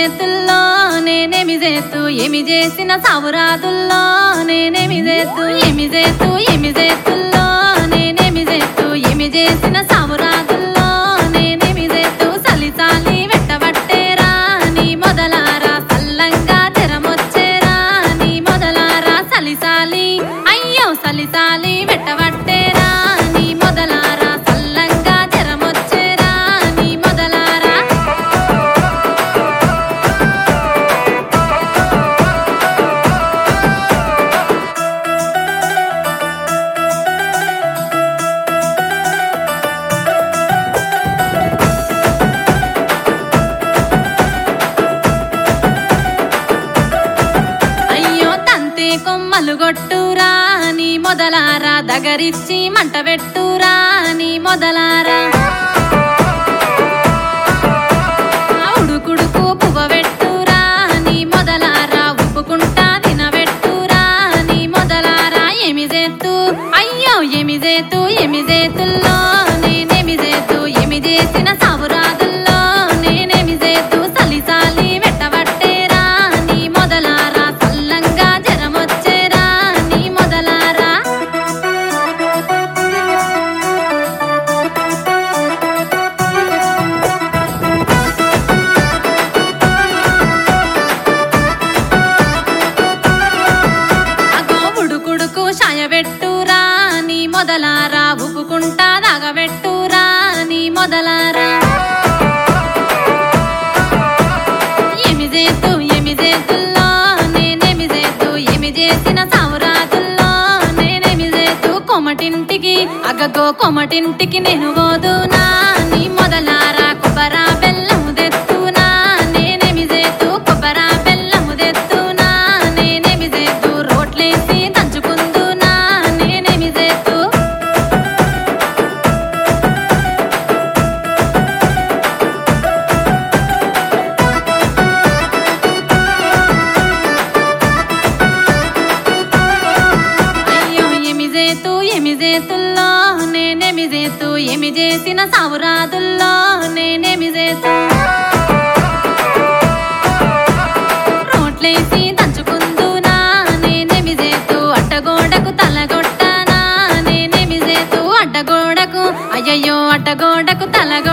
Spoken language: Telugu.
చేతుల్లో నేనేమి చేతు ఏమి చేసిన సావురాదుల్లో నేనేమి చేతు ఏమి చేతు ఏమి చేతుల్లో నేనేమి చేతు ఏమి చేసిన సావురాదుల్లో నేనేమి చేతు సలిసాలి వెట్టబట్టేరా నీ మొదలారా సల్లంగా తెరమొచ్చేరా నీ మొదలారా సలిసాలి అయ్యో సలిసాలి వెట్టబట్టేరా నీ మొదలారా సల్లంగా తెరమొచ్చేరా నీ మొదలారా అయ్యో తంతే కొమ్మలు కొట్టురా నీ మొదలారా దగరిచ్చి మంట పెట్టురా నీ మొదలారా ఉడుకుడుకు పువ్వ పెట్టురా నీ మొదలారా ఉప్పుకుంటా తినబెట్టురా నీ మొదలారా ఏమి చేతు అయ్యో ఏమి చేతు ఏమి చేతుల్లో నేనేమి చేతు ఏమి చేసిన సావురాదుల్లో నేనేమి చేతు సలిసాలి వెట్టబట్టేరా నీ మొదలారా సల్లంగా జరమొచ్చేరా నీ మొదలారా అగో ఉడుకుడుకు షాయబెట్టురా నీ మొదలారా ఉప్పుకుంటా దాగబెట్టురా నీ మొదలారా ఏమి చేతు ఏమి చేతుల్లో నేనేమి చేతు ఏమి చేసిన సావురాతుల్లో నేనేమి చేతు కొమటింటికి అగగో కొమటింటికి నేను పోదునా నీ మొదలారా కొబ్బరా బెల్లము తెత్తునా నేనేమి చేతు కొబ్బరా బెల్లము తెత్తునా నేనేమి చేతు రోట్లేసి దంచుకుందునా నేనేమి చేతు అయ్యో ఏమి చేతు ఏమి చేతుల్లో నేనేమి చేతు ఏమి చేసిన సావురాదుల్లో నేనేమి చేతు రోట్లేసి దంచుకుందునా నేనేమి చేతు అడ్డగోడకు తలగొట్టానా నేనేమి చేతు అడ్డగోడకు అయ్యయ్యో అడ్డగోడకు తలగొట్టానా